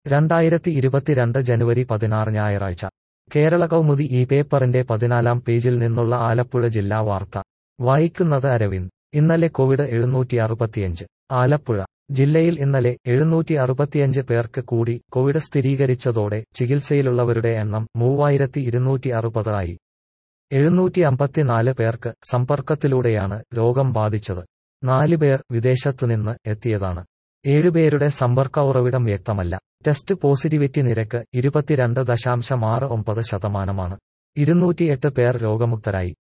രണ്ടായിരത്തി ഇരുപത്തിരണ്ട് ജനുവരി പതിനാറ് ഞായറാഴ്ച കേരള കൗമുദി ഈ പേപ്പറിന്റെ പതിനാലാം പേജിൽ നിന്നുള്ള ആലപ്പുഴ ജില്ലാ വാർത്ത വായിക്കുന്നത് അരവിന്ദ് ഇന്നലെ കോവിഡ് എഴുന്നൂറ്റി അറുപത്തിയഞ്ച് ആലപ്പുഴ ജില്ലയിൽ ഇന്നലെ എഴുന്നൂറ്റി അറുപത്തിയഞ്ച് പേർക്ക് കൂടി കോവിഡ് സ്ഥിരീകരിച്ചതോടെ ചികിത്സയിലുള്ളവരുടെ എണ്ണം മൂവായിരത്തി ഇരുന്നൂറ്റി അറുപത് ആയി എഴുന്നൂറ്റി അമ്പത്തിനാല് പേർക്ക് സമ്പർക്കത്തിലൂടെയാണ് രോഗം ബാധിച്ചത് നാല് പേർ വിദേശത്തുനിന്ന് എത്തിയതാണ് ഏഴുപേരുടെ സമ്പർക്ക ഉറവിടം വ്യക്തമല്ല ടെസ്റ്റ് പോസിറ്റിവിറ്റി നിരക്ക് ഇരുപത്തിരണ്ട് ദശാംശം ആറ് ഒമ്പത് ശതമാനമാണ് ഇരുന്നൂറ്റിയെട്ട് പേർ രോഗമുക്തരായി